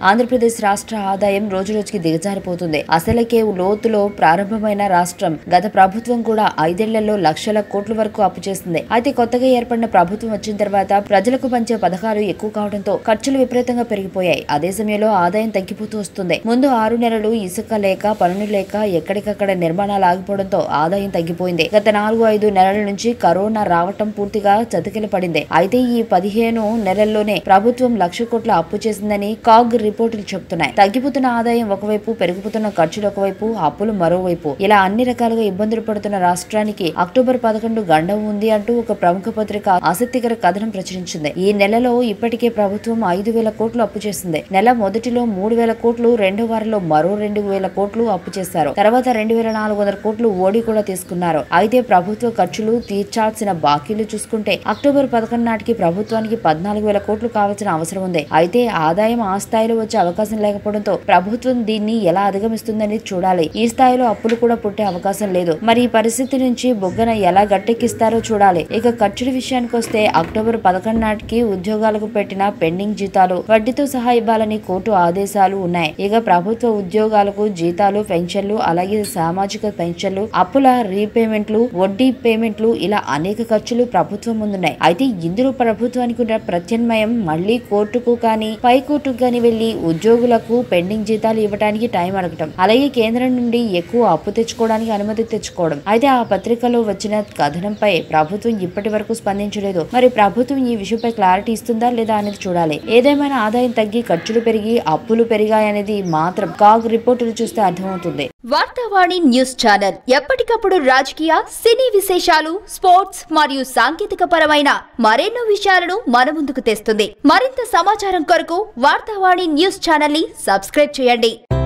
ఆంధ్రప్రదేశ్ రాష్ట్ర ఆదాయం రోజురోజుకి దిగజారిపోతుంది అసలకే లోతులో ప్రారంభమైన రాష్ట్రం గత ప్రభుత్వం కూడా ఐదేళ్లలో లక్షల కోట్ల వరకు అప్పు చేస్తుంది అయితే కొత్తగా ఏర్పడిన ప్రభుత్వం వచ్చిన తర్వాత ప్రజలకు పంచే పథకాలు ఎక్కువ కావడంతో ఖర్చులు విపరీతంగా పెరిగిపోయాయి అదే సమయంలో ఆదాయం తగ్గిపోతూ వస్తుంది ముందు ఆరు నెలలు ఇసుక లేక పనులు లేక ఎక్కడికక్కడ నిర్మాణాలు ఆగిపోవడంతో ఆదాయం తగ్గిపోయింది గత నాలుగు ఐదు నెలల నుంచి కరోనా రావటం పూర్తిగా చతికిల పడింది అయితే ఈ పదిహేను నెలల్లోనే ప్రభుత్వం లక్ష కోట్ల అప్పు చేసిందని కాగ్ రిపోర్టులు చెబుతున్నాయి తగ్గిపోతున్న ఆదాయం ఒకవైపు పెరిగిపోతున్న ఖర్చులు ఒకవైపు అప్పులు మరోవైపు ఇలా అన్ని రకాలుగా ఇబ్బందులు పడుతున్న రాష్ట్రానికి అక్టోబర్ పదకొండు గండం ఉంది అంటూ ఒక ప్రముఖ పత్రిక ఆసక్తికర కథనం ప్రచురించింది ఈ నెలలో ఇప్పటికే ప్రభుత్వం ఐదు వేల కోట్లు అప్పు చేసింది నెల మొదటిలో మూడు వేల కోట్లు రెండో వారంలో మరో రెండు వేల కోట్లు అప్పు చేశారు తర్వాత రెండు వేల నాలుగు వందల కోట్లు ఓడి కూడా తీసుకున్నారు అయితే ప్రభుత్వ ఖర్చులు తీర్చాల్సిన బాకీలు చూసుకుంటే అక్టోబర్ పదకొండు నాటికి ప్రభుత్వానికి పద్నాలుగు వేల కోట్లు కావాల్సిన అవసరం ఉంది అయితే ఆదాయం ఆ స్థాయిలో వచ్చే అవకాశం లేకపోవడంతో ప్రభుత్వం దీన్ని ఎలా అధిగమిస్తుందని చూడాలి ఈ స్థాయిలో అప్పులు కూడా పుట్టే అవకాశం లేదు మరి ఈ పరిస్థితి నుంచి బొగ్గన ఎలా గట్టెక్కిస్తారో చూడాలి ఇక ఖర్చుల విషయానికి వస్తే అక్టోబర్ పదకొండు నాటికి ఉద్యోగాలకు పెట్టిన పెండింగ్ జీతాలు వడ్డీతో సహా ఇవ్వాలని కోర్టు ఆదేశాలు ఉన్నాయి ఇక ప్రభుత్వ ఉద్యోగాలకు జీతాలు పెన్షన్లు అలాగే సామాజిక పెన్షన్లు అప్పుల రీపేమెంట్లు వడ్డీ పేమెంట్లు ఇలా అనేక ఖర్చులు ప్రభుత్వం ముందున్నాయి అయితే ఇందులో ప్రభుత్వానికి ఉన్న ప్రత్యామ్నాయం మళ్లీ కోర్టుకు కానీ పై కోర్టుకు కానీ వెళ్లి ఉద్యోగులకు పెండింగ్ జీతాలు ఇవ్వడానికి టైం అడగటం అలాగే కేంద్రం నుండి ఎక్కువ అప్పు తెచ్చుకోవడానికి అనుమతి తెచ్చుకోవడం అయితే ఆ పత్రికలో వచ్చిన కథనంపై ప్రభుత్వం ఇప్పటి వరకు స్పందించలేదు మరి ప్రభుత్వం ఈ విషయంపై క్లారిటీ ఇస్తుందా లేదా అనేది చూడాలి ఏదేమైనా ఆదాయం తగ్గి ఖర్చులు పెరిగి అప్పులు పెరిగాయనేది మాత్రం కాగ్ రిపోర్టులు చూస్తే అర్థమవుతుంది వార్తావాణి న్యూస్ ఛానల్ ఎప్పటికప్పుడు రాజకీయ సినీ విశేషాలు స్పోర్ట్స్ మరియు సాంకేతిక పరమైన మరెన్నో విషయాలను మన ముందుకు తెస్తుంది మరింత సమాచారం కొరకు వార్తావాణి న్యూస్ ఛానల్ ని సబ్స్క్రైబ్ చేయండి